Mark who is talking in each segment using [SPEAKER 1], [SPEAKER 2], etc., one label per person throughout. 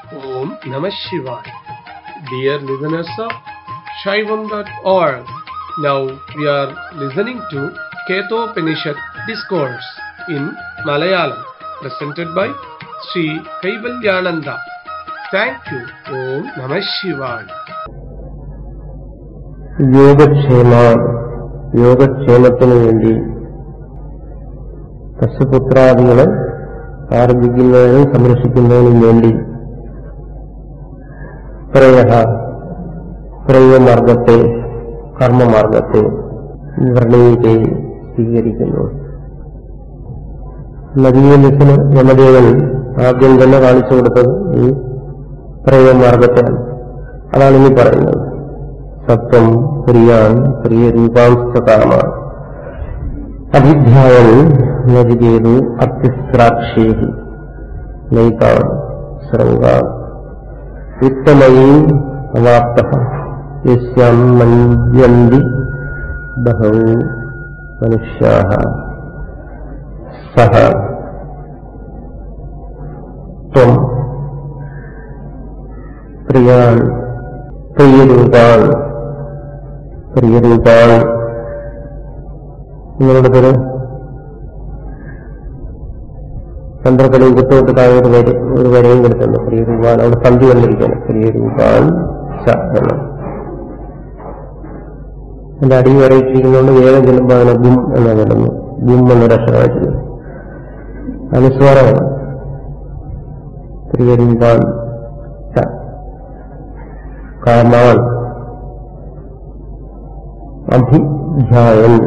[SPEAKER 1] Om Namah Shivaya. Dear listeners of Shaivam.org, now we are listening to Ketopanishad Discourse in Malayalam, presented by Sri Kaivalyananda. Thank you. Om Namah Shivaya.
[SPEAKER 2] യോഗക്ഷേമ യോഗക്ഷേമത്തിനു വേണ്ടി കശുപുത്രാദികളെ ആർജിക്കുന്നതിനും സംരക്ഷിക്കുന്നതിനും വേണ്ടി പ്രയ പ്രയമാർഗത്തെ കർമ്മമാർഗത്തെ വർണ്ണയിക്കെ സ്വീകരിക്കുന്നു നദീയലിസിന് യമദേവൻ ആദ്യം തന്നെ കാണിച്ചു കൊടുത്തത് ഈ പ്രയമാർഗത്തെയാണ് അതാണ് ഇനി പറയുന്നത് സത്വം പ്രിയാൻ പ്രിയരൂപാംശകാമ അഭിധ്യായൻ നജികേതു അത്യസ്രാക്ഷേഹി നൈതാൻ ശൃംഗാൻ വിത്തമയീം അവാപ്ത യസ്യാം മഞ്ജന്തി ബഹൗ മനുഷ്യാ സഹ ത്വം പ്രിയാൻ പ്രിയരൂപാൻ പ്രിയരൂപാൻ നിങ്ങളുടെ പേര് ചന്ദ്രക്കലയും കുത്തോട്ട് താഴെ ഒരു വരി ഒരു വരയും കൊടുത്തുണ്ട് പ്രിയരൂപാൻ അവിടെ സന്ധി വന്നിരിക്കുകയാണ് പ്രിയരൂപാൻ ച എന്ന് എന്റെ അടി വരയിട്ടിരിക്കുന്നതുകൊണ്ട് വേഗം ചെല്ലുമ്പോൾ അതിനെ ബിം എന്ന് ചെല്ലുന്നു ബിം എന്നൊരു അക്ഷരമായിട്ട് അനുസ്വാരമാണ് പ്രിയരൂപാൻ ച കാമാൻ അഭിധ്യായൻ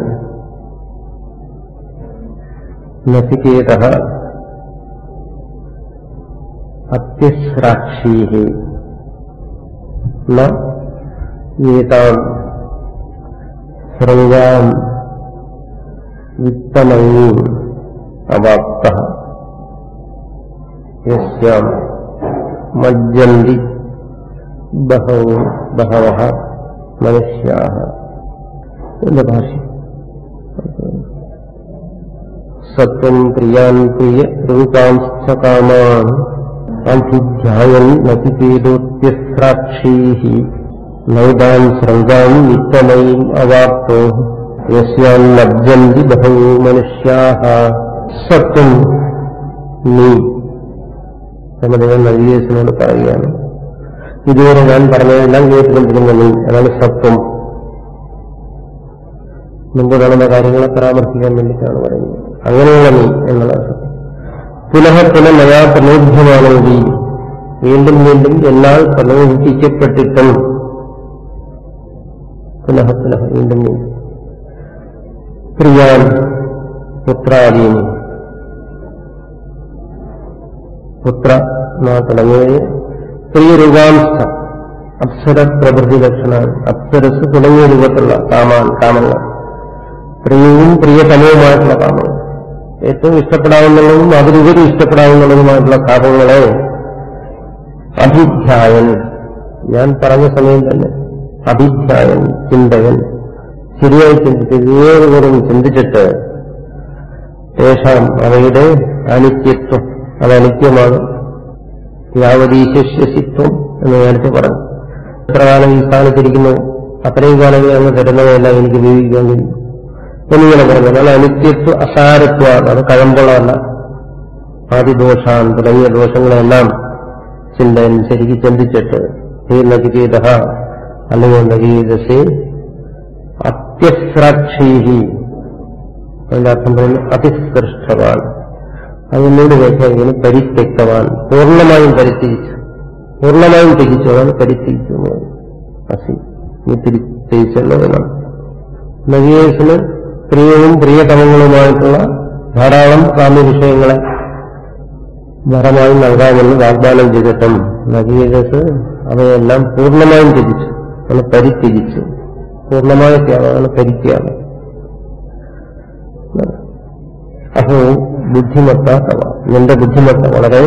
[SPEAKER 2] നസികേത അത്യശ്രാക്ഷീ നേതാം ശൃംഗാം വിത്തമയീം അവാപ്ത യസ്യാം മജ്ജന്തി ബഹവ ബഹവ മനുഷ്യാ എന്ന ഭാഷ സത്വം പ്രിയാൻ പ്രിയ രൂപാംശകാമാൻ അഭിധ്യായൻ നചികേതോത്യസ്രാക്ഷീ നൈതാൻ ശൃംഗാം വിത്തമയീം അവാപ്തോ യസ്യാൻ ലബ്ജന്തി ബഹവോ മനുഷ്യാ സത്വം നീ സമദേവൻ നവീകേശനോട് പറയുകയാണ് ഇതുവരെ ഞാൻ പറഞ്ഞതെല്ലാം കേട്ടുകൊണ്ടിരുന്ന നീ അതാണ് സത്വം മുമ്പ് നടന്ന കാര്യങ്ങളെ പരാമർശിക്കാൻ വേണ്ടിയിട്ടാണ് പറയുന്നത് അങ്ങനെയുള്ള നീ എന്നുള്ളത് സത്യം പുനഃ പുനഃ നയാ പ്രലോഭ്യമാണെങ്കിൽ വീണ്ടും വീണ്ടും എന്നാൽ പ്രലോഭിപ്പിക്കപ്പെട്ടിട്ടും പുനഃ പുനഃ വീണ്ടും വീണ്ടും പ്രിയാൻ പുത്രാദീനി പുത്ര തുടങ്ങിയവയെ പ്രിയരൂപാംശ അപ്സര പ്രകൃതി ലക്ഷണമാണ് അപ്സരസ് തുടങ്ങിയ രൂപത്തിലുള്ള കാമാൻ കാമങ്ങൾ പ്രിയവും പ്രിയതമവുമായിട്ടുള്ള കാമങ്ങൾ ഏറ്റവും ഇഷ്ടപ്പെടാവുന്നതും അതിലുപരി ഇഷ്ടപ്പെടാവുന്നതുമായിട്ടുള്ള കാമങ്ങളെ അഭിധ്യായൻ ഞാൻ പറഞ്ഞ സമയം തന്നെ അഭിധ്യായൻ ചിന്തകൻ ശരിയായി ചിന്തിച്ച് വിവേകപൂർവ്വം ചിന്തിച്ചിട്ട് ശേഷം അവയുടെ അനിത്യത്വം അത് അനിത്യമാണ് യാവതീശിത്വം എന്ന് നേരത്തെ പറഞ്ഞു എത്ര കാലം ഈ സ്ഥാനത്തിരിക്കുന്നു അത്രയും കാലമേ അങ്ങ് തരുന്നതെല്ലാം എനിക്ക് ഉപയോഗിക്കാൻ കഴിയും എന്നിങ്ങനെ പറഞ്ഞു അതാണ് അനിത്യത്വ അസാരത്വ അത് കഴമ്പുള്ളതല്ല ആദിദോഷാൻ തുടങ്ങിയ ദോഷങ്ങളെല്ലാം ചിന്തൻ ശരിക്ക് ചിന്തിച്ചിട്ട് ഹേ നചികേത അല്ലെങ്കിൽ നചികേതസേ അത്യസ്രാക്ഷീഹി അതിന്റെ അർത്ഥം പറയുന്നു അതിസൃഷ്ടവാൻ അതിനോട് വെച്ചാൽ പരിത്യക്തവാൻ പൂർണ്ണമായും പരിത്യജിച്ചു പൂർണ്ണമായും ത്യജിച്ചു അതാണ് പരിത്യജിച്ചു എന്ന് പറയുന്നത് അസി നീ തിരിച്ചെന്നുള്ളതാണ് നവീകേശന് പ്രിയവും പ്രിയതമങ്ങളുമായിട്ടുള്ള ധാരാളം കാമ്യ വിഷയങ്ങളെ വരമായി നൽകാമെന്ന് വാഗ്ദാനം ചെയ്തിട്ടും നവീകസ് അവയെല്ലാം പൂർണ്ണമായും ത്യജിച്ചു അത് പരിത്യജിച്ചു പൂർണ്ണമായ ത്യാഗമാണ് പരിത്യാഗം അഹോ ബുദ്ധിമത്ത തവ നിന്റെ ബുദ്ധിമത്ത വളരെ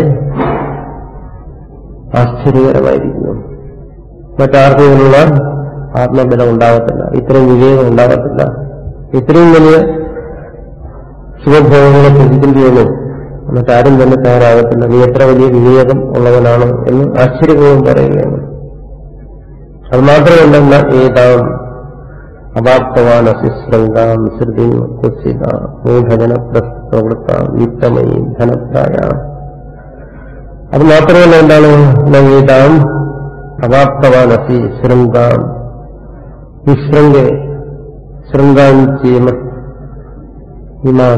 [SPEAKER 2] ആശ്ചര്യകരമായിരിക്കുന്നു മറ്റാർക്കും ഇതിനുള്ള ആത്മബലം ഉണ്ടാകത്തില്ല ഇത്രയും വിവേകം ഉണ്ടാകത്തില്ല ഇത്രയും വലിയ സുഖഭോഗങ്ങളെ ചിന്തിക്കേണ്ടി വന്നു എന്നിട്ട് ആരും തന്നെ തയ്യാറാകത്തില്ല നീ എത്ര വലിയ വിവേകം ഉള്ളവനാണ് എന്ന് ആശ്ചര്യപൂർവ്വം പറയുകയാണ് അത് മാത്രമല്ല ഏതാം അപാപ്തവാനസി ശൃംഗാം ശ്രുതി കുസിത മൂഢജന പ്രവൃത്ത വിത്തമയി ധനപ്രായ അത് മാത്രമല്ല എന്താണ് ഏതാം അപാപ്തവാനസി ശൃംഗാം വിശൃംഗെ ശൃംഗാൻ ചെയ്യുന്ന ഇമാൻ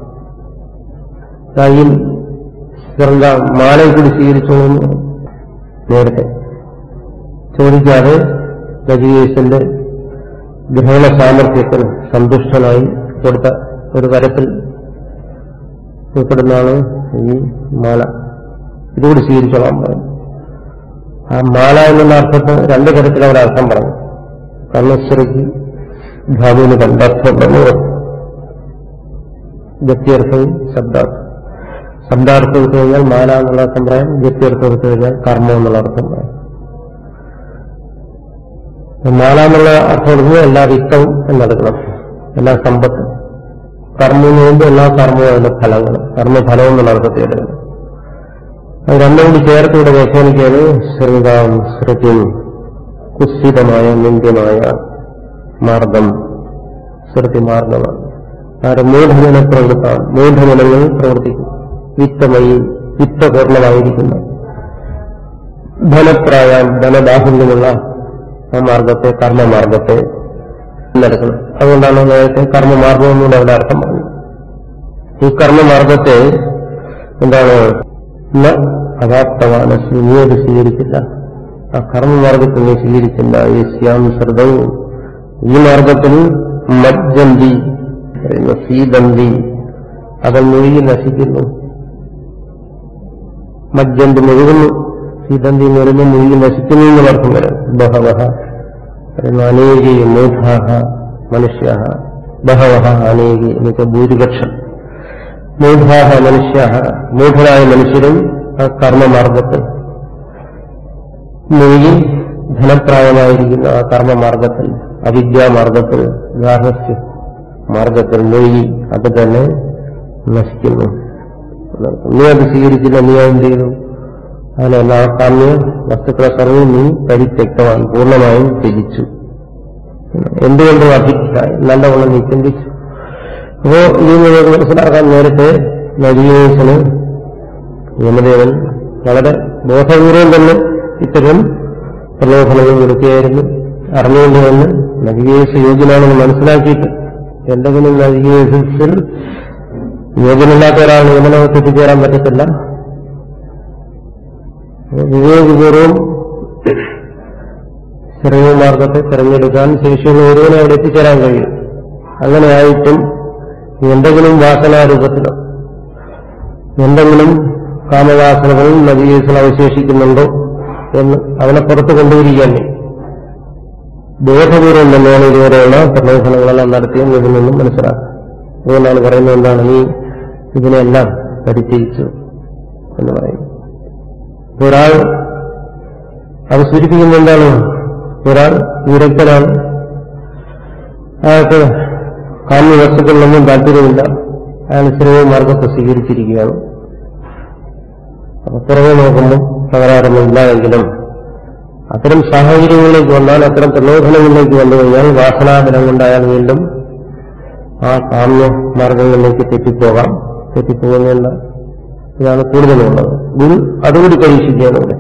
[SPEAKER 2] കയ്യിൽ ശൃംഗ മാലയെ കൂടി സ്വീകരിച്ചോളൂ നേരത്തെ ചോദിക്കാതെ രജീവേശന്റെ ഗ്രഹണ സാമർഥ്യത്തിന് സന്തുഷ്ടനായി കൊടുത്ത ഒരു വരത്തിൽ ഉൾപ്പെടുന്നതാണ് ഈ മാല ഇതുകൂടി സ്വീകരിച്ചോളാൻ പറഞ്ഞു ആ മാല എന്നുള്ള അർത്ഥത്തിന് രണ്ട് തരത്തിൽ അവർ അർത്ഥം പറഞ്ഞു കർണശ്വരയ്ക്ക് ധാതുവിന് രണ്ടർത്ഥം പറഞ്ഞു ഗത്യർത്ഥവും ശബ്ദാർത്ഥം ശബ്ദാർത്ഥം എടുത്തു കഴിഞ്ഞാൽ മാല എന്നുള്ള അർത്ഥം പറയാം ഗത്യർത്ഥം എടുത്തു കഴിഞ്ഞാൽ കർമ്മം എന്നുള്ള അർത്ഥം പറയാം മാല എന്നുള്ള അർത്ഥം എടുക്കുമ്പോൾ എല്ലാ വിത്തവും എന്നെടുക്കണം എല്ലാ സമ്പത്തും കർമ്മം എന്ന് പറയുമ്പോൾ എല്ലാ കർമ്മവും അതിന്റെ ഫലങ്ങൾ കർമ്മഫലവും എന്നുള്ള അർത്ഥത്തിൽ എടുക്കണം അത് രണ്ടും കൂടി ചേർത്ത് ഇവിടെ വ്യാഖ്യാനിക്കുകയാണ് ശ്രീതാം ശ്രുതിം കുസിതമായ നിന്ദ്യമായ മാർഗം ശ്രുതി മാർഗമാണ് ആര് മൂഢജന പ്രവൃത്താണ് മൂഢജനങ്ങൾ പ്രവർത്തിക്കും വിത്തമയി വിത്തപൂർണമായിരിക്കുന്ന ധനപ്രായ ധനബാഹുല്യമുള്ള ആ മാർഗത്തെ കർമ്മമാർഗത്തെ നടക്കണം അതുകൊണ്ടാണ് നേരത്തെ കർമ്മമാർഗം എന്നുകൂടെ അവിടെ അർത്ഥം പറഞ്ഞത് ഈ കർമ്മമാർഗത്തെ എന്താണ് ന അതാപ്തവാനസ് നീ അത് സ്വീകരിച്ചില്ല ആ കർമ്മമാർഗത്തെ നീ സ്വീകരിച്ചില്ല ഈ ശ്യാം ശ്രദ്ധവും ഈ മാർഗത്തിൽ മജ്ജന്തി സീതന്തി അത് മുഴുകി നശിക്കുന്നു മജ്ജന്തി മുഴുകുന്നു സീതന്തി എന്ന് പറയുമ്പോൾ മുഴുകി നശിക്കുന്നു എന്ന് അർത്ഥം വരും ബഹവഹ അനേകി മൂഢാഹ മനുഷ്യ ബഹവഹ അനേകി എന്നുവെച്ചാൽ ഭൂരിപക്ഷം മൂഢാഹ മനുഷ്യ മൂഢരായ മനുഷ്യരും ആ കർമ്മമാർഗത്തിൽ മുഴുകി ധനപ്രായമായിരിക്കുന്ന ആ കർമ്മമാർഗത്തിൽ അവിദ്യാമാർഗത്തിൽ ഗാർഹസ്യ മാർഗത്തിൽ മുഴുകി അത് തന്നെ നശിക്കുന്നു നീ അത് സ്വീകരിച്ചില്ല നീ എന്ത് ചെയ്തു അതിനല്ല ആ കാമ്യ വസ്തുക്കളെ സർവ്വം നീ പരിത്യക്തമായി പൂർണ്ണമായും ത്യജിച്ചു എന്തുകൊണ്ടും അഭിപ്രായം നല്ലവണ്ണം നീ ചിന്തിച്ചു അപ്പോ ഇത് നിങ്ങൾക്ക് മനസ്സിലാക്കാൻ നേരത്തെ നവീനേശന് യമദേവൻ വളരെ ബോധപൂർവം തന്നെ ഇത്തരം പ്രലോഭനങ്ങൾ നിർത്തിയായിരുന്നു അറിഞ്ഞുകൊണ്ട് തന്നെ നവീകേശ യോഗ്യനാണെന്ന് മനസ്സിലാക്കിയിട്ട് എന്തെങ്കിലും നവീകേശത്തിൽ യോഗ്യനില്ലാത്ത ഒരാൾ യമനകത്ത് എത്തിച്ചേരാൻ പറ്റത്തില്ല വിവേകപൂർവം ചെറിയ മാർഗത്തെ തിരഞ്ഞെടുക്കാൻ ശേഷിയുള്ള ഒരുവനെ അവിടെ എത്തിച്ചേരാൻ കഴിയും അങ്ങനെയായിട്ടും എന്തെങ്കിലും വാസനാരൂപത്തിലോ എന്തെങ്കിലും കാമവാസനകളും നവീകത്തിൽ അവശേഷിക്കുന്നുണ്ടോ എന്ന് അവനെ പുറത്ത് കൊണ്ടുവരിക്കാൻ ബോധപൂർവം തന്നെയാണ് ഇതുവരെയുള്ള പ്രലോഭനങ്ങളെല്ലാം നടത്തിയെന്ന് ഇതിൽ നിന്നും മനസ്സിലാക്കുക അതുകൊണ്ടാണ് പറയുന്നത് എന്താണ് നീ ഇതിനെല്ലാം പരിചയിച്ചു എന്ന് പറയും ഒരാൾ അത് സൂചിപ്പിക്കുന്ന എന്താണ് ഒരാൾ വിരക്തനാണ് അയാൾക്ക് കാമ്യ വസ്തുക്കളിലൊന്നും താല്പര്യമില്ല അയാൾ ശ്രേയ മാർഗത്തെ സ്വീകരിച്ചിരിക്കുകയാണ് അപ്പൊ പുറമെ നോക്കുമ്പോൾ തകരാറൊന്നുമില്ല എങ്കിലും അത്തരം സാഹചര്യങ്ങളിലേക്ക് വന്നാൽ അത്തരം പ്രലോഭനങ്ങളിലേക്ക് വന്നു കഴിഞ്ഞാൽ വാസനാബലം കൊണ്ട് അയാൾ വീണ്ടും ആ കാമ്യ മാർഗങ്ങളിലേക്ക് തെറ്റിപ്പോകാം തെറ്റിപ്പോകുന്നില്ല ഇതാണ് കൂടുതലുള്ളത് ഗുരു അതുകൂടി പരീക്ഷിക്കുകയാണ് ഇവിടെ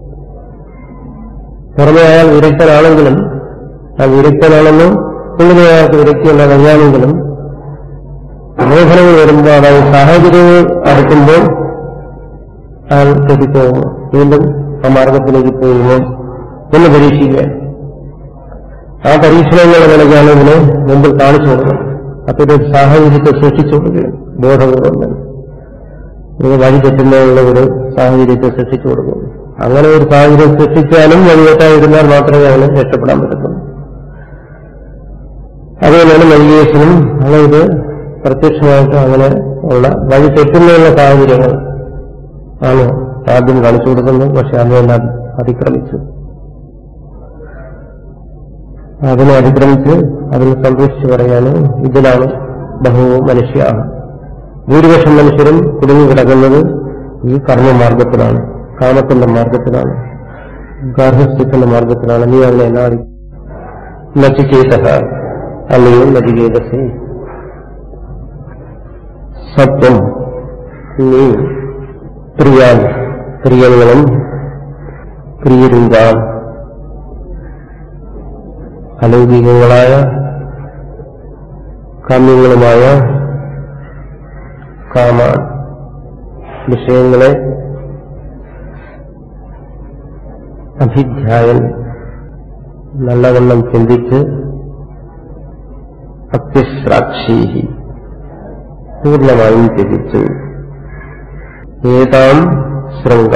[SPEAKER 2] പുറമെ അയാൾ വിരക്തനാണെങ്കിലും ആ വിരക്തനാണെന്ന് ഉള്ളിലെ അയാൾക്ക് വിരക്തിയുള്ള കഴിയാമെങ്കിലും പ്രലോഭനങ്ങൾ വരുമ്പോൾ അതായത് സാഹചര്യങ്ങൾ അടുക്കുമ്പോൾ അയാൾ തെറ്റിപ്പോകും വീണ്ടും ആ മാർഗത്തിലേക്ക് പോകുമ്പോൾ ഒന്ന് പരീക്ഷിക്കുക ആ പരീക്ഷണങ്ങളുടെ നിലയ്ക്കാണ് ഇതിനെ മുമ്പിൽ കാണിച്ചു കൊടുക്കുന്നത് അത്തരം ഒരു സാഹചര്യത്തെ സൃഷ്ടിച്ചു കൊടുക്കുകയാണ് ബോധപൂർവം തന്നെ ഇത് വഴി തെറ്റുന്നതിനുള്ള ഒരു സാഹചര്യത്തെ സൃഷ്ടിച്ചു കൊടുക്കുന്നു അങ്ങനെ ഒരു സാഹചര്യം സൃഷ്ടിച്ചാലും വഴിതെറ്റായിരുന്നാൽ മാത്രമേ അവന് രക്ഷപ്പെടാൻ പറ്റത്തുള്ളൂ അതുപോലെയാണ് നൈകേശനും അതായത് പ്രത്യക്ഷമായിട്ട് അങ്ങനെ ഉള്ള വഴി തെറ്റുന്നതിനുള്ള സാഹചര്യങ്ങൾ ആണ് ആദ്യം കാണിച്ചു കൊടുക്കുന്നത് പക്ഷെ അതിനെല്ലാം അതിക്രമിച്ചു അതിനെ അതിക്രമിച്ച് അതിനെ സന്തോഷിച്ച് പറയാണ് ഇതിലാണ് ബഹു മനുഷ്യ ഭൂരിപക്ഷം മനുഷ്യരും കുടുങ്ങിക്കിടക്കുന്നത് ഈ കർമ്മമാർഗത്തിലാണ് കാമത്തിന്റെ മാർഗത്തിലാണ് ഗാർഹസ്ഥ്യത്തിന്റെ മാർഗത്തിലാണ് നീ അതിനെ നാടി നചികേത അല്ലെങ്കിൽ നചികേതസേ സത്വം നീ പ്രിയാൻ പ്രിയങ്ങളും പ്രിയരുങ്കാൻ അലൗകികങ്ങളായ കാമ്യങ്ങളുമായ കാമ വിഷയങ്ങളെ അഭിധ്യായൻ നല്ലവണ്ണം ചിന്തിച്ച് അത്യശ്രാക്ഷീഹി പൂർണ്ണമായും ത്യജിച്ചു ഏതാം ശൃംഗ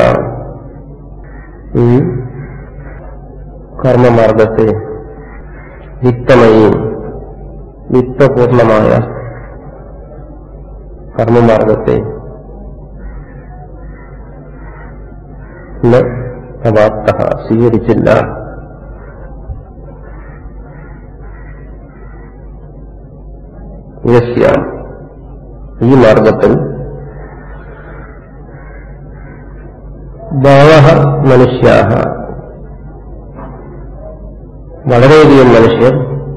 [SPEAKER 2] ഈ കർമ്മമാർഗത്തെ വിത്തമയും വിത്തപൂർണമായ കർമ്മമാർഗത്തെ അവാപ്ത സ്വീകരിച്ചില്ല യസ്യാം ഈ മാർഗത്തിൽ ബഹവ മനുഷ്യാ വളരെയധികം മനുഷ്യർ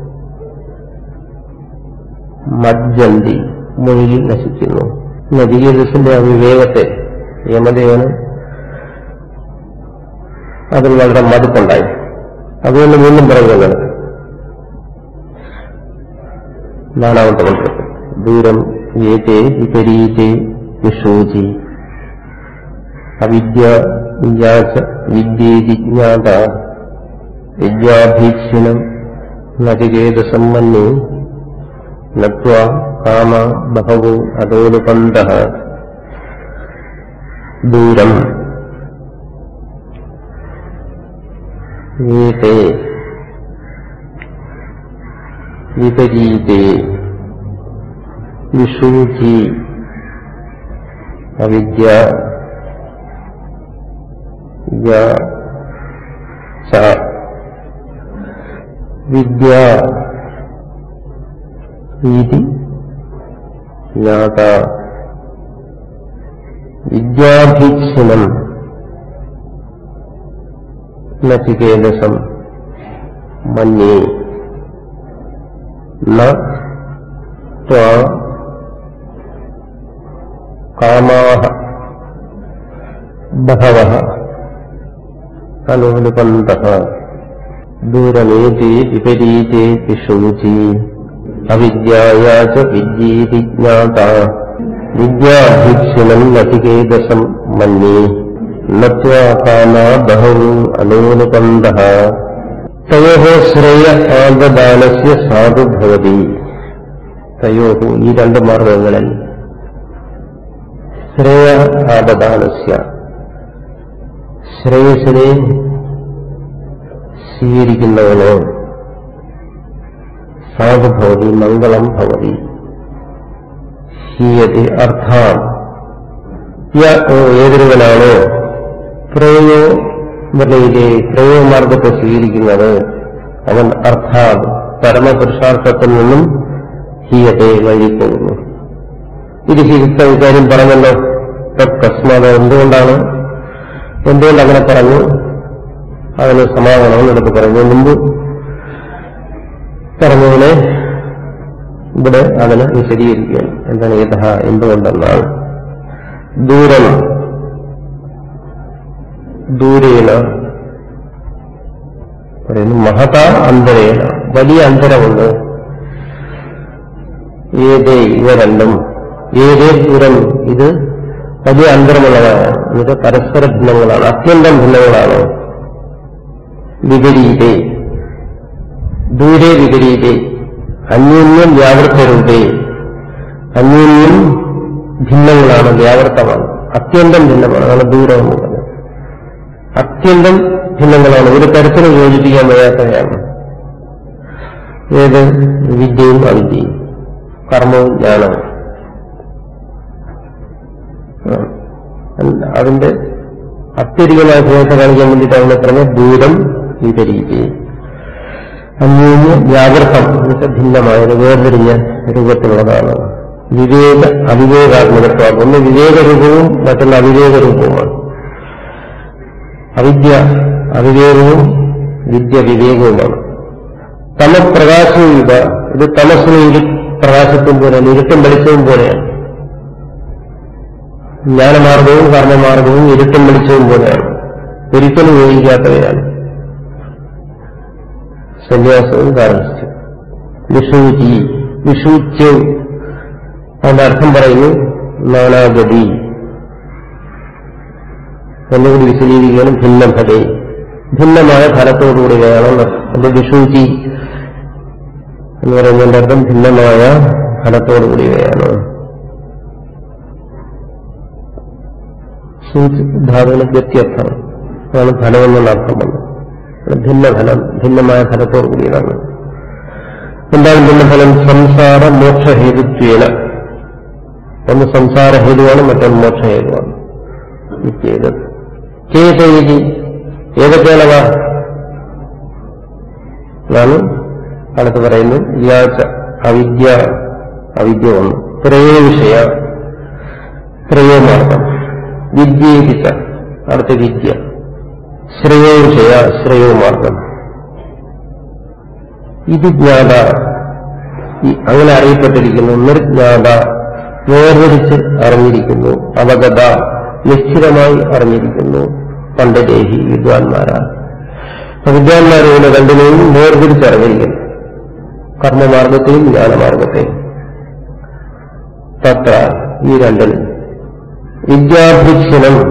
[SPEAKER 2] മജ്ജന്തി മുഴുകി നശിക്കുന്നു നദികേതസിന്റെ അവിവേകത്തെ യമദേവന് അതിൽ വളരെ മതിപ്പുണ്ടായി അതുകൊണ്ട് വീണ്ടും പറയുന്നത് നാലാമത്തെ മന്ത്രത്തിൽ ദൂരം ഏതേ വിപരീതേ വിഷൂചി അവിദ്യ വിജ്ഞാച വിദ്യേജിജ്ഞാത വിദ്യാഭീക്ഷിണം നചികേതസമ്മന്യേ നത്വാ കാമ ബഹവോ അധോനുപന്ത ദൂരം ഏതേ വിപരീതേ വിഷൂചി അവിദ്യ ച വിദ്യ ഇതി ജ്ഞാത വിദ്യാഭീക്ഷണം നചികേതസം മന്യേ ന ത്വാ കാമാഹ ബഹവഃ അനുപന്തഃ ദൂരമേതി വിപരീതേ വിഷൂചി അവിദ്യായാ ച വിദ്യേതി ജ്ഞാത വിദ്യാഭീക്ഷണം നചികേതസം മന്യേ നത്വാ കാമാ ബഹവോ അനൂനുപന്തഃ തയോः ശ്രേയ ആദദാനസ്യ സാധു ഭവതി തയോഹു ഈ രണ്ട് മാർഗങ്ങളിൽ ശ്രേയ ആദദാനസ്യ ശ്രേയസിനെ സ്വീകരിക്കുന്നവന് സാധുഭവതി മംഗളം ഭവതി ഹീയതി അർത്ഥാൻ ഏതൊരുവനാണോ പ്രയോ വലയിലെ പ്രയോഗമാർഗത്തെ സ്വീകരിക്കുന്നത് അവൻ അർത്ഥാത് പരമപുരുഷാർത്ഥത്തിൽ നിന്നും ഹീയത്തെ വഴിപ്പോകുന്നു ഇത് ഹിരിത്ത കാര്യം പറഞ്ഞല്ലോ തസ്മാത് എന്തുകൊണ്ടാണ് എന്തുകൊണ്ട് അങ്ങനെ പറഞ്ഞു അതിന് സമാധാനം എടുത്ത് പറഞ്ഞു മുമ്പ് പറഞ്ഞതിനെ ഇവിടെ അതിന് വിശദീകരിക്കുകയാണ് എന്താണ് യഥ എന്തുകൊണ്ടെന്നാൽ ദൂരം ദൂരേന പറയുന്നു മഹത അന്തരേണ വലിയ അന്തരമുണ്ട് ഏതേ ഇവ രണ്ടും ഏതേ ദൂരം ഇത് വലിയ അന്തരമുള്ളതാണ് ഇത് പരസ്പര ഭിന്നങ്ങളാണ് അത്യന്തം ഭിന്നങ്ങളാണ് വിപരീതേ ദൂരെ വിപരീതേ അന്യോന്യം വ്യാവൃത്തരൂപേ അന്യോന്യം ഭിന്നങ്ങളാണ് വ്യാവൃത്തമാണ് അത്യന്തം ഭിന്നമാണ് അതാണ് ദൂരം എന്ന് പറഞ്ഞത് അത്യന്തം ഭിന്നങ്ങളാണ് ഒരു തരത്തിലും യോജിപ്പിക്കാൻ വയ്യാത്തവയാണ് ഏത് വിദ്യയും അവിദ്യയും കർമ്മവും ജ്ഞാനവും അതിന്റെ അത്യധികമായ ഭേദത്തെ കാണിക്കാൻ വേണ്ടിയിട്ട് അതിനെ പറഞ്ഞ ദൂരം വിപരീതി അന്യോന്യ വ്യാവൃത്തം എന്നുവെച്ചാൽ ഭിന്നമായത് വേർതിരിഞ്ഞ രൂപത്തിലുള്ളതാണ് വിവേക അവിവേകാത്മകത്വം ഒന്ന് വിവേകരൂപവും മറ്റൊന്ന് അവിവേകരൂപവുമാണ് അവിദ്യ അവിവേകവും വിദ്യ വിവേകവുമാണ് തമപ്രകാശവും ഇവ ഇത് തമസ്സിന് ഇരു പ്രകാശത്തും പോലെയാണ് ഇരുട്ടും വെളിച്ചവും പോലെയാണ് ജ്ഞാനമാർഗവും കർമ്മമാർഗവും ഇരുട്ടും വെളിച്ചവും പോലെയാണ് ഒരിക്കലും ഉപയോഗിക്കാത്തവയാണ് സന്യാസവും കാരണസ്ഥ്യം വിഷൂചി വിഷൂച്യവും അതിന്റെ അർത്ഥം പറയുന്നു നാനാഗതി ഒന്നുകൂടി വിശദീകരിക്കണം ഭിന്നഫലേ ഭിന്നമായ ഫലത്തോടുകൂടി വേണം അത് വിഷൂചി എന്ന് പറയുന്നതിന്റെ അർത്ഥം ഭിന്നമായ ഫലത്തോടുകൂടി വേണം ധാതുവിന് ഗത്യർത്ഥം അതാണ് ഫലം എന്നുള്ള അർത്ഥം വന്നത് ഭിന്ന ഫലം ഭിന്നമായ ഫലത്തോടു കൂടിയതാണ് എന്താണ് ഭിന്നഫലം സംസാര മോക്ഷഹേതുത്വേന ഒന്ന് സംസാര ഹേതുവാണ് മറ്റൊന്ന് മോക്ഷഹേതുവാണ് നിത്യേതത് ചേതേജി ഏതൊക്കെയാണവ അതാണ് അടുത്ത് പറയുന്നു വ്യാജ അവിദ്യ അവിദ്യ ഒന്ന് ത്രയോ വിഷയ ത്രയോ മാർഗം വിദ്യേതിച്ച അടുത്ത വിദ്യ ശ്രേയോ വിഷയ ശ്രേയോ മാർഗം ഇത് ജ്ഞാത ഈ അങ്ങനെ അറിയപ്പെട്ടിരിക്കുന്നു നിർജ്ഞാത വേർതിരിച്ച് അറിഞ്ഞിരിക്കുന്നു അവഗത നിശ്ചിതമായി അറിഞ്ഞിരിക്കുന്നു പണ്ഡിതേഹി വിദ്വാൻമാരാണ് വിദ്വാൻമാരുടെ രണ്ടിനെയും വേർതിരിച്ചറിഞ്ഞിരിക്കുന്നു കർമ്മമാർഗത്തെയും ജ്ഞാനമാർഗത്തെയും തത്ര ഈ രണ്ടിനും വിദ്യാഭീക്ഷണം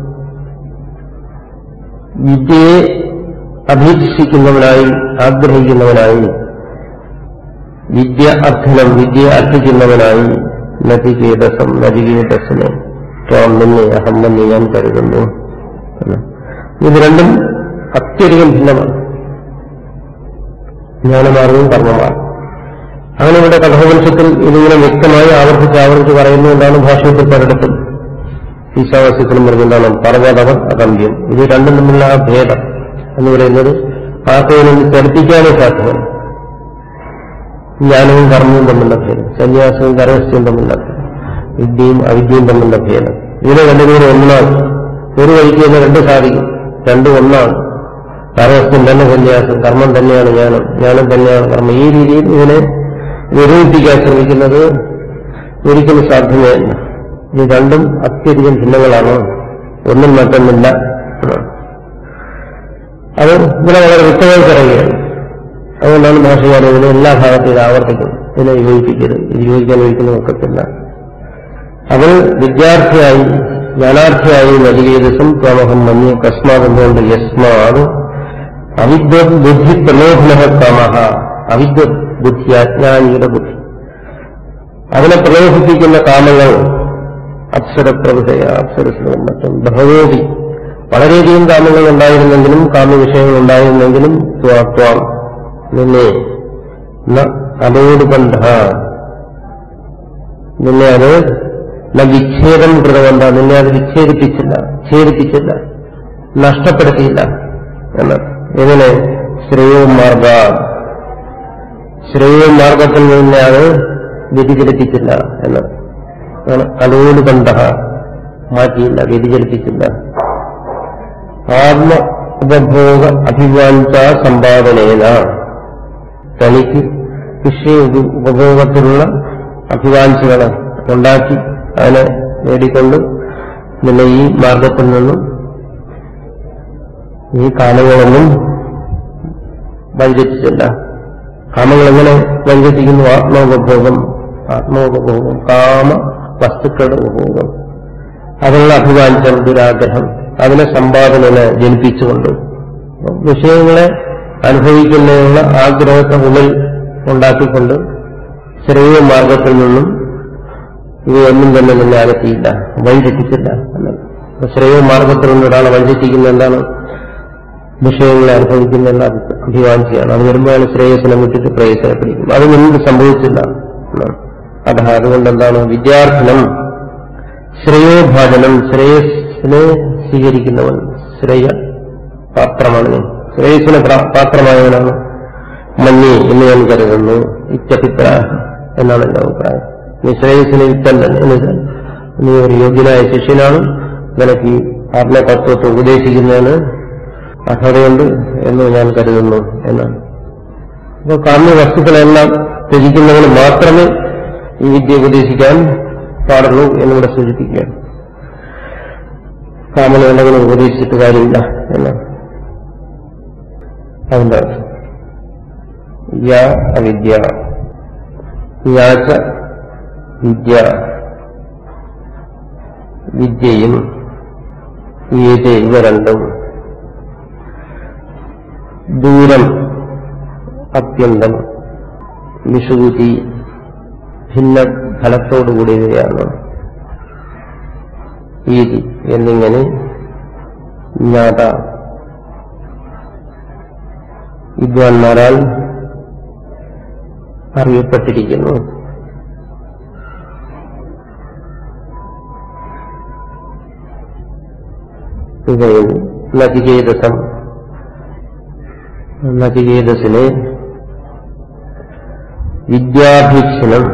[SPEAKER 2] വിദ്യയെ അഭീക്ഷിക്കുന്നവനായി ആഗ്രഹിക്കുന്നവനായി വിദ്യ അർത്ഥനം വിദ്യയെ അർത്ഥിക്കുന്നവനായി നദികേതസം നദികേതസിനെ ത്വാം നിന്നെ അഹം തന്നെ ഞാൻ കരുതുന്നു ഇത് രണ്ടും അത്യധികം ഭിന്നമാണ് ജ്ഞാനമാർഗവും കർമ്മമാർഗം അങ്ങനെ ഇവിടെ കഠോപനിഷത്തിൽ ഇതിങ്ങനെ വ്യക്തമായി ആവർത്തിച്ച് ആവർത്തിച്ച് പറയുന്നുകൊണ്ടാണ് ഭാഷയത്തിൽ പലയിടത്തും ഈശാവാസ്യത്തിനും പറഞ്ഞാണ് പർവ്വതവൻ അകമ്പ്യം ഇത് രണ്ടും തമ്മിലുള്ള ആ ഭേദം എന്ന് പറയുന്നത് ആർക്കും ചരിപ്പിക്കാനേ സാധ്യമല്ല ജ്ഞാനവും കർമ്മവും തമ്മിലുള്ള ഭേദം സന്യാസവും കരവസ്ഥയും തമ്മിലുള്ള ഭേദം വിദ്യയും അവിദ്യയും തമ്മിലുള്ള ഭേദം ഇതിനെ രണ്ടുപേരും ഒന്നാണ് ഒരു വഴിക്ക് തന്നെ രണ്ട് സാധിക്കും രണ്ടും ഒന്നാണ് കരവസ്ഥം തന്നെ സന്യാസം കർമ്മം തന്നെയാണ് ജ്ഞാനം ജ്ഞാനം തന്നെയാണ് കർമ്മം ഈ രീതിയിൽ ഇതിനെ നിരൂപിപ്പിക്കാൻ ശ്രമിക്കുന്നത് ഒരിക്കലും സാധ്യമല്ല ഇത് രണ്ടും അത്യധികം ഭിന്നങ്ങളാണ് ഒന്നും മറ്റൊന്നില്ല അത് ഇവിടെ വളരെ വ്യക്തമായി പറയുകയാണ് അതുകൊണ്ടാണ് ഭാഷകാരൻ ഇതിനെ എല്ലാ ഭാഗത്തും ഇത് ആവർത്തിക്കുന്നത് ഇതിനെ യോജിപ്പിക്കരുത് ഇത് യോജിക്കാൻ ഒരിക്കലും ഒക്കത്തില്ല അവൾ വിദ്യാർത്ഥിയായി ജ്ഞാനാർത്ഥിയായി നദികേതസം ത്വമഹം മഞ്ഞു കസ്മാതെന്നുകൊണ്ട് യസ്മാത് അവിദ്വത് ബുദ്ധി പ്രലോഭന കാമഹ അവിദ്വത് ബുദ്ധി അജ്ഞാനിയുടെ ബുദ്ധി അതിനെ പ്രലോഭിപ്പിക്കുന്ന കാമങ്ങൾ അപ്സരപ്രഭുതയ അപ്സരസ്ലും മറ്റും ബഹവോതി വളരെയധികം കാമങ്ങൾ ഉണ്ടായിരുന്നെങ്കിലും കാമ്യവിഷയങ്ങൾ ഉണ്ടായിരുന്നെങ്കിലും ത്വാം നിന്നെ അതോട് ബന്ധ നിന്നെ അത് ന വിച്ഛേദം കൃതവന്ത നിന്നെ അത് വിച്ഛേദിപ്പിച്ചില്ല ഛേദിപ്പിച്ചില്ല നഷ്ടപ്പെടുത്തിയില്ല എന്ന് എങ്ങനെ ശ്രേയോ മാർഗ ശ്രേയോ മാർഗത്തിൽ നിന്നെ അത് വ്യതിചലിപ്പിച്ചില്ല എന്ന് അതോട് ബന്ധ മാറ്റിയില്ല വ്യതിചലിപ്പിച്ചില്ല ആത്മ ഉപഭോഗ അഭിവാഞ്ച സമ്പാദനേന തനിക്ക് വിഷയ ഉപഭോഗത്തിലുള്ള അഭിവാഞ്ചകളെ ഉണ്ടാക്കി അതിനെ നേടിക്കൊണ്ട് നിന്നെ ഈ മാർഗത്തിൽ നിന്നും ഈ കാലങ്ങളൊന്നും വൈദ്യത്തിച്ചില്ല കാമങ്ങൾ എങ്ങനെ വൈദ്യത്തിക്കുന്നു ആത്മോപഭോഗം ആത്മോപഭോഗം കാമ വസ്തുക്കളുടെ ഉപഭോഗം അതിനുള്ള അഭിവാഞ്ചം ദുരാഗ്രഹം അതിനെ സമ്പാദനനെ ജനിപ്പിച്ചുകൊണ്ട് വിഷയങ്ങളെ അനുഭവിക്കുന്നതിനുള്ള ആഗ്രഹത്തെ ഉള്ളിൽ ഉണ്ടാക്കിക്കൊണ്ട് ശ്രേയ മാർഗത്തിൽ നിന്നും ഇവയൊന്നും തന്നെ നിന്നെ അകറ്റിയില്ല വഴിതെറ്റിച്ചില്ല എന്നത് ശ്രേയ മാർഗത്തിൽ നിന്ന് ഒരാളെ വഴിതെറ്റിക്കുന്ന എന്താണ് വിഷയങ്ങളെ അനുഭവിക്കുന്ന അഭിവാഞ്ചിയാണ് അത് വരുമ്പോഴാണ് ശ്രേയസിനെ വിട്ടിട്ട് പ്രേയസനെ പിടിക്കും അത് മുൻപ് സംഭവിച്ചില്ല എന്നാണ് അത അതുകൊണ്ട് എന്താണ് വിദ്യാർത്ഥനം ശ്രേയോഭാജനം ശ്രേയസിനെ സ്വീകരിക്കുന്നവൻ ശ്രേയ പാത്രമാണ് ഞാൻ ശ്രേയസിന് പാത്രമായവനാണ് മഞ്ഞി എന്ന് ഞാൻ കരുതുന്നു ഇത്യഭിപ്രായം എന്നാണ് എന്റെ അഭിപ്രായം നീ ശ്രേയസിന് യുക്തൻ എന്ന് വെച്ചാൽ നീ ഒരു യോഗ്യനായ ശിഷ്യനാണ് നിനക്ക് ഈ ആത്മതത്വത്തെ ഉപദേശിക്കുന്നതിന് അർഹതയുണ്ട് എന്ന് ഞാൻ കരുതുന്നു എന്നാണ് അപ്പോൾ കാമ്യ വസ്തുക്കളെല്ലാം ത്യജിക്കുന്നവന് മാത്രമേ ഈ വിദ്യ ഉപദേശിക്കാൻ പാടുള്ളൂ എന്നിവിടെ സൂചിപ്പിക്കുകയാണ് കാമന എന്തെങ്കിലും ഉപദേശിച്ചിട്ട് കാര്യമില്ല എന്നാണ് അതിന്റെ അർത്ഥം യാ അവിദ്യ യാച്ച വിദ്യ വിദ്യയും ഏത് ഇവ രണ്ടും ദൂരം അത്യന്തം വിഷുതി ഭിന്ന ഫലത്തോടുകൂടിയവയാണ് ഈതി എന്നിങ്ങനെ ജ്ഞാത വിദ്വാൻമാരാൽ അറിയപ്പെട്ടിരിക്കുന്നു ഇവയിൽ നചികേതസം നചികേതസിനെ വിദ്യാഭീക്ഷണം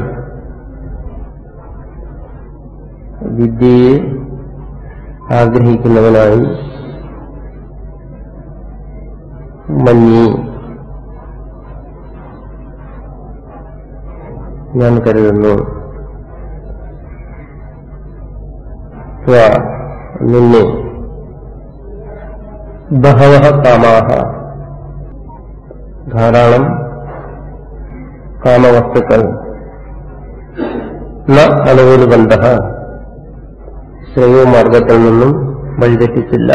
[SPEAKER 2] വിദ്യയെ ആഗ്രഹിക്കുന്നവനായി മഞ്ഞി ഞാൻ കരുതുന്നു ത്വ നിന്നെ ബഹവ കാമാഹ ധാരാളം കാമവസ്തുക്കൾ ന അനുകൂലബന്ധ ശ്രേയോ മാർഗത്തിൽ നിന്നും വഴിതെറ്റിച്ചില്ല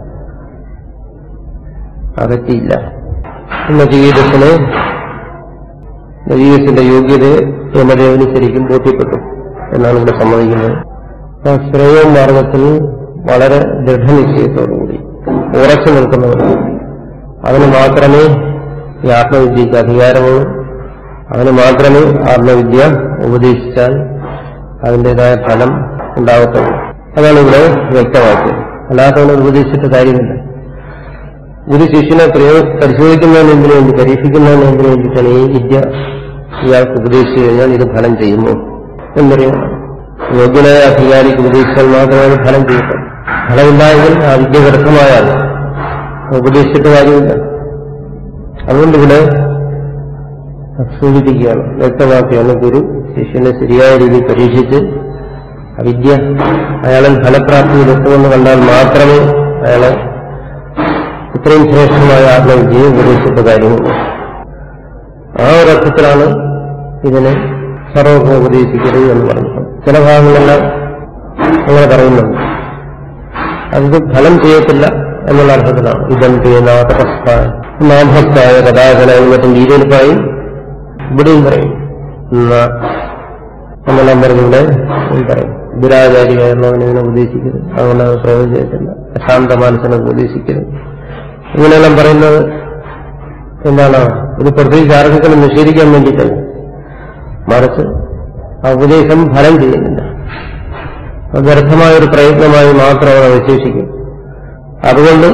[SPEAKER 2] അകറ്റിയില്ല നജീവിതത്തിന് നജീവത്തിന്റെ യോഗ്യതയെ യമദേവന് ശരിക്കും ബോധ്യപ്പെട്ടു എന്നാണ് ഇവിടെ സമ്മതിക്കുന്നത് ആ ശ്രേയോ മാർഗത്തിൽ വളരെ ദൃഢനിശ്ചയത്തോടുകൂടി ഉറച്ചു നിൽക്കുന്നവർ അവന് മാത്രമേ ഈ ആത്മവിദ്യക്ക് അധികാരമുള്ളൂ അവന് മാത്രമേ ആത്മവിദ്യ ഉപദേശിച്ചാൽ അതിൻ്റെതായ ഫലം ഉണ്ടാകത്തുള്ളൂ അതാണ് ഇവിടെ വ്യക്തമാക്കിയത് അല്ലാത്തവനെ ഉപദേശിച്ചിട്ട് കാര്യമില്ല ഒരു ശിഷ്യനെ പ്രയോ പരിശോധിക്കുന്നതിന് എന്തിനു വേണ്ടി പരീക്ഷിക്കുന്നതിന് എന്തിനു വേണ്ടിയിട്ടാണ് ഈ വിദ്യ ഇയാൾക്ക് ഉപദേശിച്ചു കഴിഞ്ഞാൽ ഇത് ഫലം ചെയ്യുമോ എന്നറിയണം യോഗ്യനായ അധികാരിക്ക് ഉപദേശിച്ചാൽ മാത്രമേ അത് ഫലം ചെയ്യത്തുള്ളൂ ഫലമില്ലായെങ്കിൽ ആ വിദ്യ വ്യർത്ഥമായാൽ ഉപദേശിച്ചിട്ട് കാര്യമില്ല അതുകൊണ്ട് ഇവിടെ സൂചിപ്പിക്കുകയാണ് വ്യക്തമാക്കുകയാണ് ഗുരു ശിഷ്യനെ ശരിയായ രീതിയിൽ പരീക്ഷിച്ച് അവിദ്യ അയാളിൽ ഫലപ്രാപ്തിയിലെത്തുമെന്ന് കണ്ടാൽ മാത്രമേ അയാളെ ഇത്രയും ശ്രേഷ്ഠമായ ആത്മവിദ്യയെ ഉപദേശിച്ച കാര്യമുള്ളൂ ആ ഒരർത്ഥത്തിലാണ് ഇതിനെ സർവ്വം ഉപദേശിക്കരുത് എന്ന് പറഞ്ഞത് ചില ഭാഗങ്ങളെല്ലാം അങ്ങനെ പറയുന്നുണ്ട് അത് ഫലം ചെയ്യത്തില്ല എന്നുള്ള അർത്ഥത്തിലാണ് ഇതന്തി നാഥപസ്ഥായ നാഭസ്ഥായ കഥാകല മറ്റും രീതിയിൽപ്പായി ഇവിടെയും പറയും ന- എന്നെല്ലാം പറഞ്ഞിവിടെ പറയും ദുരാചാരിയായിരുന്നവനെ ഇതിനെ ഉപദേശിക്കരുത് അതുകൊണ്ട് അത് പ്രയോജനത്തില്ല അശാന്ത മനസ്സിനെ ഉപദേശിക്കരുത് ഇങ്ങനെയെല്ലാം പറയുന്നത് എന്താണ് ഇത് പ്രത്യേകിച്ച് ആർക്കെങ്കിലും നിഷേധിക്കാൻ വേണ്ടിയിട്ടല്ല മറിച്ച് ആ ഉപദേശം ഫലം ചെയ്യുന്നില്ല അത് വ്യർത്ഥമായ ഒരു പ്രയത്നമായി മാത്രം അവനെ വിശേഷിക്കും അതുകൊണ്ട്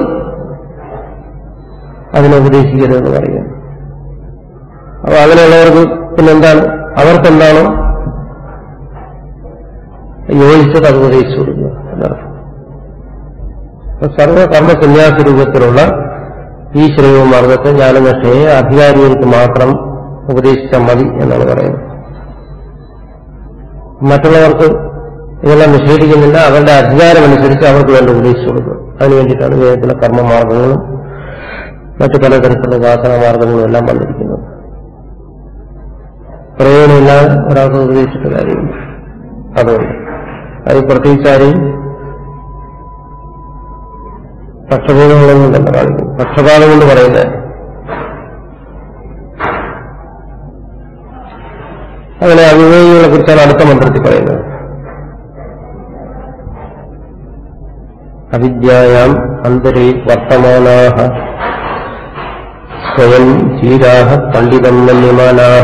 [SPEAKER 2] അതിനെ ഉപദേശിക്കരുതെന്ന് പറയുക അപ്പൊ അങ്ങനെയുള്ളവർക്ക് പിന്നെന്താണ് അവർക്കെന്താണോ യോജിച്ചത് അത് ഉപദേശിച്ചു കൊടുക്കുക എന്നർത്ഥം അപ്പൊ സർവകർമ്മ സന്യാസ രൂപത്തിലുള്ള ഈ ശ്രേയ മാർഗത്തെ ജ്ഞാനനിഷ്ഠയെ അധികാരികൾക്ക് മാത്രം ഉപദേശിച്ചാൽ മതി എന്നാണ് പറയുന്നത് മറ്റുള്ളവർക്ക് ഇതെല്ലാം നിഷേധിക്കുന്നില്ല അവരുടെ അധികാരമനുസരിച്ച് അവർക്ക് വേണ്ടി ഉപദേശിച്ചു കൊടുക്കും അതിനു വേണ്ടിയിട്ടാണ് വേദത്തിലെ കർമ്മമാർഗങ്ങളും മറ്റു പലതരത്തിലുള്ള ഉപാസന മാർഗങ്ങളും എല്ലാം വന്നിരിക്കുന്നത് പ്രയോജനമില്ലാതെ ഒരാൾക്ക് ഉപദേശിച്ചിട്ട് കാര്യമില്ല അതുകൊണ്ട് അത് പ്രത്യേകിച്ച് ആരെയും പക്ഷപാതങ്ങളൊന്നും തന്നെ കാണിക്കും പക്ഷപാതം കൊണ്ട് പറയുന്നത് അങ്ങനെ അവിവേകികളെ കുറിച്ചാണ് അടുത്ത മന്ത്രത്തിൽ പറയുന്നത് അവിദ്യായാം അന്തരേ വർത്തമാനാഹ സ്വയം ധീരാഹ പണ്ഡിതം മന്യമാനാഹ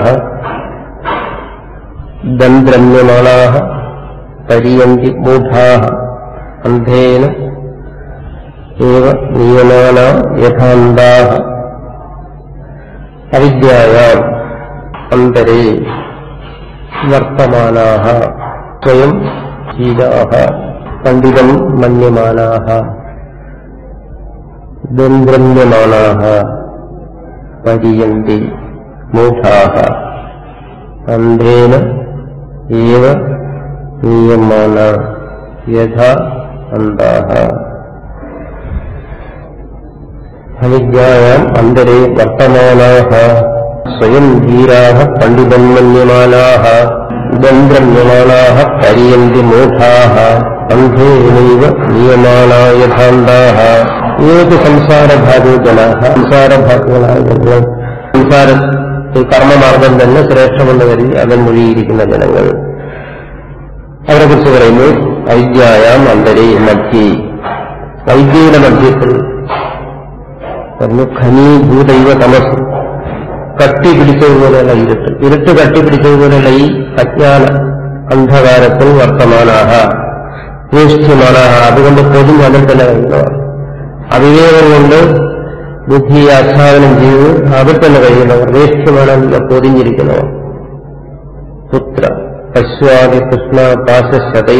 [SPEAKER 2] ദന്ത്രമ്യമാണാഹ പര്യന്തി മൂഢാഹ അന്ധേന ഏവ നിയമാന യഥാന്താഹ അവിദ്യായാം അന്തരേ വർത്തമാനാഹ സ്വയം ധീരാഹ പണ്ഡിതം മന്യമാനാഹ ദന്ത്രമ്യമാനാഹ പര്യന്തി മൂഢാഹ അന്ധേന ഏവ നീയമാന യഥാ അന്താഹ അവിദ്യായാം അന്തരേ വർത്തമാനാഹ സ്വയം ധീരാഹ പണ്ഡിതം മന്യമാനാഹ ദന്ത്രമ്യമാനാഹ പര്യന്തി മൂഢാഹ അന്ധേനൈവ നിയമാനാ യഥാന്താഹ ഏത് സംസാരഭാഗോ ജനാഹ സംസാരഭാഗങ്ങളായ ജനങ്ങൾ സംസാര ഈ കർമ്മമാർഗം തന്നെ ശ്രേഷ്ഠമെന്ന് കരുതി അതിൽ മുഴുകിയിരിക്കുന്ന ജനങ്ങൾ അവരെ കുറിച്ച് പറയുന്നു അവിദ്യായാം അന്തരേ മധ്യേ അവിദ്യയുടെ മധ്യത്തിൽ പറഞ്ഞു ഖനീഭൂതൈവ തമസ് കട്ടി പിടിച്ചതുപോലെയുള്ള ഇരുട്ട് ഇരുട്ട് കട്ടി പിടിച്ചതുപോലെയുള്ള ഈ അജ്ഞാന അന്ധകാരത്തിൽ വർത്തമാനാഹ വേഷ്ഠ്യമാനാഹ അതുകൊണ്ട് പൊതിഞ്ഞ് അതിൽ തന്നെ കഴിയുന്നവർ അവിവേകം കൊണ്ട് ബുദ്ധിയെ ആച്ഛാദനം ചെയ്ത് അതിൽ തന്നെ കഴിയുന്നവർ വേഷ്ഠ്യമാണെന്നില്ല പൊതിഞ്ഞിരിക്കുന്നവർ പുത്ര പശ്വാദി കൃഷ്ണ പാശശതൈ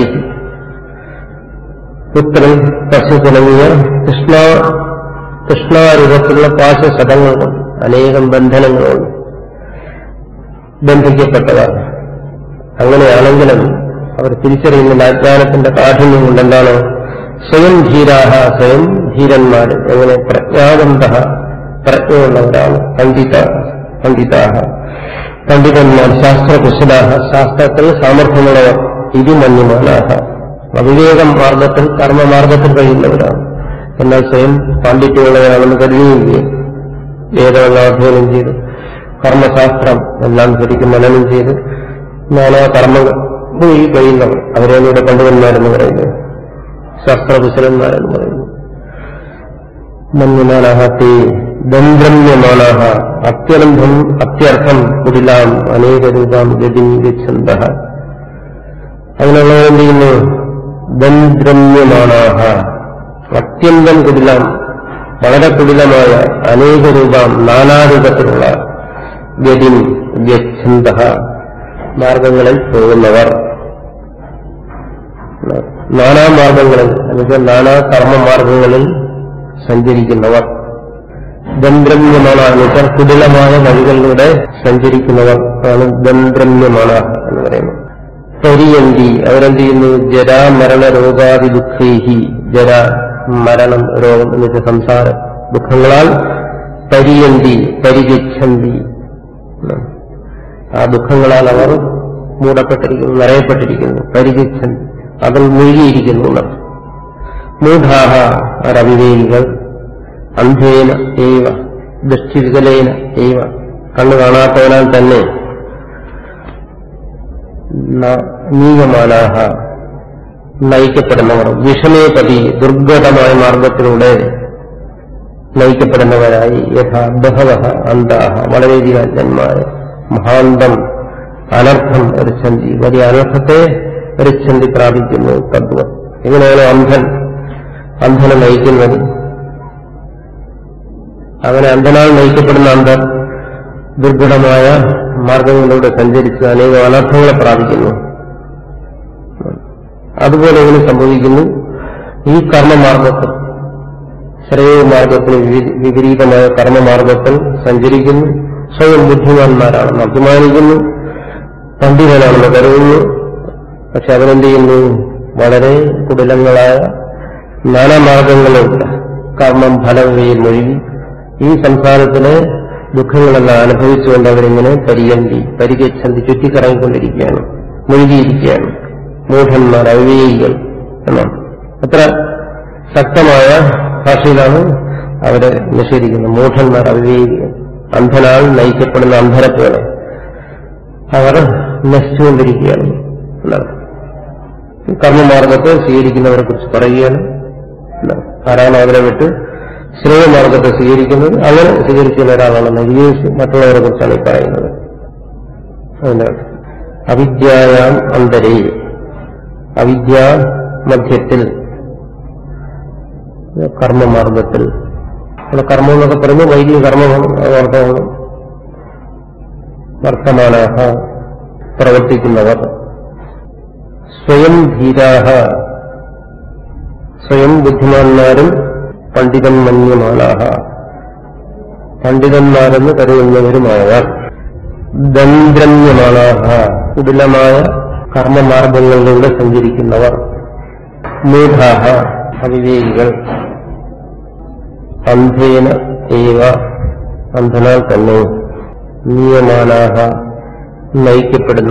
[SPEAKER 2] പുത്രൻ പശു തുടങ്ങിയ കൃഷ്ണ കൃഷ്ണാരൂപത്തിലുള്ള പാശശതങ്ങൾ കൊണ്ട് അനേകം ബന്ധനങ്ങളുണ്ട് ബന്ധിക്കപ്പെട്ടവർ അങ്ങനെയാണെങ്കിലും അവർ തിരിച്ചറിയുന്ന അജ്ഞാനത്തിന്റെ കാഠിന്യം കൊണ്ട് എന്താണ് സ്വയം ധീരാഹ സ്വയം ധീരന്മാർ എങ്ങനെ പ്രജ്ഞാവന്ത പ്രജ്ഞയുള്ളവരാണ് പണ്ഡിത പണ്ഡിതാഹ പണ്ഡിതന്മാർ ശാസ്ത്രകുശലാഹ ശാസ്ത്രത്തിൽ സാമർഥ്യമുള്ളവർ ഇത് മന്യമാനാഹ അവിവേകം മാർഗത്തിൽ കർമ്മമാർഗത്തിൽ കഴിയുന്നവരാണ് എന്നാൽ സ്വയം പാണ്ഡിത്യമുള്ളവരാണെന്ന് കരുതുകയും വേദമെല്ലാം അധ്യയനം ചെയ്ത് കർമ്മശാസ്ത്രം എല്ലാം ശരിക്കും മനനം ചെയ്ത് നാനാ കർമ്മങ്ങൾ പോയി കഴിയുന്നവർ അവരെയാണ് ഇവിടെ പണ്ഡിതന്മാരെന്ന് പറയുന്നത് ശാസ്ത്രകുശലന്മാരെന്ന് പറയുന്നു മന്യമാനാഹത്തെ ദന്ത്രമ്യമാനാഹ അത്യനന്തം അത്യർത്ഥം കുടിലാം അനേക രൂപം ഗതിം ഗച്ഛന്ത അങ്ങനെയുള്ളവരെന്ത് ചെയ്യുന്നു ദന്ത്രമ്യമാനാഹ അത്യന്തം കുടിലം വളരെ കുടിലമായ അനേക രൂപം നാനാരൂപത്തിലുള്ള ഗതിം ഗച്ഛന്ത മാർഗങ്ങളിൽ പോകുന്നവർ നാനാ മാർഗങ്ങളിൽ എന്നുവെച്ചാൽ നാനാ കർമ്മമാർഗങ്ങളിൽ സഞ്ചരിക്കുന്നവർ ദന്ത്രമ്യമാണ് എന്ന് വെച്ചാൽ കുടിലമായ വഴികളിലൂടെ സഞ്ചരിക്കുന്നവർ ആണ് ദന്ത്രമ്യമാണ് എന്ന് പറയുന്നത് പരിയന്തി അവരെന്ത് ചെയ്യുന്നു ജരാമരണ രോഗാദി ദുഃഖൈഹി ജര മരണം രോഗം എന്ന് വെച്ചാൽ സംസാര ദുഃഖങ്ങളാൽ പരിയന്തി പരിഗച്ഛന്തി ആ ദുഃഖങ്ങളാൽ അവർ മൂടപ്പെട്ടിരിക്കുന്നു നിറയപ്പെട്ടിരിക്കുന്നു പരിഗച്ഛന്തി അതിൽ മുഴുകിയിരിക്കുന്നു എന്നർത്ഥം മൂഢാഹ അരവിവേകികൾ അന്ധേന ഏവ ദൃഷ്ടിവികലേന ഏവ കണ്ണു കാണാത്തവനാൽ തന്നെ നീയമാനാഹ നയിക്കപ്പെടുന്നവർ വിഷമേപതി ദുർഘടമായ മാർഗത്തിലൂടെ നയിക്കപ്പെടുന്നവരായി യഥാ ബഹവ അന്താഹ വളരെയധികം അജ്ഞന്മാർ മഹാന്തം അനർത്ഥം ഋച്ഛന്തി വലിയ അനർത്ഥത്തെ ഋച്ഛന്തി പ്രാപിക്കുന്നു തത്വം എങ്ങനെയാണ് അന്ധൻ അന്ധനെ നയിക്കുന്നത് അങ്ങനെ അന്ധനാൽ നയിക്കപ്പെടുന്ന അന്ധൻ ദുർഘടമായ മാർഗങ്ങളിലൂടെ സഞ്ചരിച്ച് അനേകം അനർത്ഥങ്ങളെ പ്രാപിക്കുന്നു അതുപോലെ എങ്ങനെ സംഭവിക്കുന്നു ഈ കർമ്മമാർഗത്തിൽ ശ്രേയ മാർഗത്തിന് വിപരീതമായ കർമ്മമാർഗത്തിൽ സഞ്ചരിക്കുന്നു സ്വയം ബുദ്ധിമാന്മാരാണെന്ന് അഭിമാനിക്കുന്നു പണ്ഡിതനാണെന്ന് കരുതുന്നു പക്ഷെ അവരെന്ത് ചെയ്യുന്നു വളരെ കുടിലങ്ങളായ നാനാമാർഗങ്ങളുണ്ട് കർമ്മം ഫലം ഇവയിൽ മുഴുകി ഈ സംസാരത്തിലെ ദുഃഖങ്ങളെല്ലാം അനുഭവിച്ചുകൊണ്ട് അവരിങ്ങനെ പരിയന്തി പരിഗച്ഛന്തി ചുറ്റിക്കറങ്ങിക്കൊണ്ടിരിക്കുകയാണ് മുഴുകിയിരിക്കുകയാണ് മൂഢന്മാർ അവിവേകികൾ എന്നാണ് അത്ര ശക്തമായ ഭാഷയിലാണ് അവരെ നിഷേധിക്കുന്നത് മൂഢന്മാർ അവിവേകികൾ അന്ധനാൽ നയിക്കപ്പെടുന്ന അന്ധരപ്പുകളെ അവർ നശിച്ചുകൊണ്ടിരിക്കുകയാണ് എന്നാണ് കർമ്മമാർഗത്തെ സ്വീകരിക്കുന്നവരെ കുറിച്ച് പറയുകയാണ് ആരാണ് അവരെ വിട്ട് ശ്രേയമാർഗത്തെ സ്വീകരിക്കുന്നത് അങ്ങനെ സ്വീകരിക്കുന്ന ഒരാളാണെന്ന് വിജയിച്ച് മറ്റുള്ളവരെ കുറിച്ചാണ് ഈ പറയുന്നത് അതിന്റെ അവിദ്യായാം അന്തരേ അവിദ്യാ മധ്യത്തിൽ കർമ്മമാർഗത്തിൽ അവിടെ കർമ്മം എന്നൊക്കെ പറയുമ്പോൾ വൈദിക കർമ്മമാണ് അത് അർത്ഥമാണ് വർത്തമാനാഹ പ്രവർത്തിക്കുന്നവർ സ്വയം ധീരാഹ സ്വയം ബുദ്ധിമാന്മാരും പണ്ഡിതൻ മന്യമാനാഹ പണ്ഡിതന്മാരെന്ന് കരുതുന്നവരുമായവർ ദന്ദ്രന്യമാനാഹ കുടിലമായ കർമ്മമാർഗങ്ങളിലൂടെ സഞ്ചരിക്കുന്നവർ മൂഢാഹ അവിവേകികൾ അന്ധേന ഏവ അന്ധനാൽ തന്നെ നിയമാനാഹ നയിക്കപ്പെടുന്ന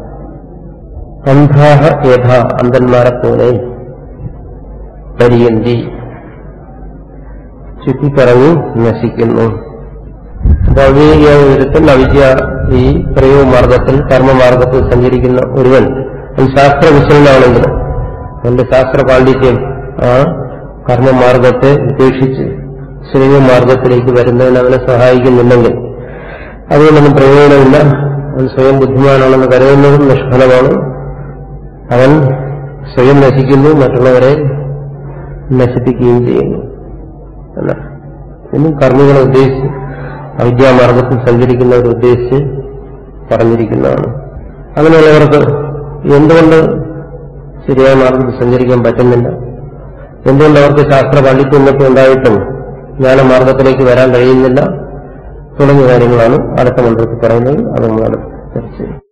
[SPEAKER 2] അന്ധാഹ യഥ അന്ധന്മാരെ പോലെ പരിയന്തി ചുറ്റിക്കറങ്ങി നശിക്കുന്നു അപ്പൊ അവിവേകിയായ വിധത്തിൽ അവിദ്യ ഈ പ്രയോഗമാർഗത്തിൽ കർമ്മമാർഗത്തിൽ സഞ്ചരിക്കുന്ന ഒരുവൻ അവൻ ശാസ്ത്രവിശലനാണെങ്കിൽ അവന്റെ ശാസ്ത്ര പാണ്ഡിത്യം ആ കർമ്മമാർഗത്തെ ഉപേക്ഷിച്ച് ശ്രേയമാർഗത്തിലേക്ക് വരുന്നതിന് അവനെ സഹായിക്കുന്നില്ലെങ്കിൽ അതുകൊണ്ടൊന്നും പ്രയോജനമില്ല അവൻ സ്വയം ബുദ്ധിമാനാണെന്ന് കരുതുന്നതും നിഷ്ഫലമാണ് അവൻ സ്വയം നശിക്കുന്നു മറ്റുള്ളവരെ നശിപ്പിക്കുകയും ചെയ്യുന്നു എന്നാണ് ഇന്നും കർമ്മികളെ ഉദ്ദേശിച്ച് അവിദ്യാമാർഗത്തിൽ സഞ്ചരിക്കുന്നവരെ ഉദ്ദേശിച്ച് പറഞ്ഞിരിക്കുന്നതാണ് അങ്ങനെയുള്ളവർക്ക് എന്തുകൊണ്ട് ശരിയായ മാർഗത്തിൽ സഞ്ചരിക്കാൻ പറ്റുന്നില്ല എന്തുകൊണ്ട് അവർക്ക് ശാസ്ത്ര പാണ്ഡിത്യമൊക്കെ ഉണ്ടായിട്ടും ജ്ഞാനമാർഗത്തിലേക്ക് വരാൻ കഴിയുന്നില്ല തുടങ്ങിയ കാര്യങ്ങളാണ് അടുത്ത മന്ത്രത്തിൽ പറയുന്നത് അത് നമ്മൾ ചർച്ച ചെയ്യും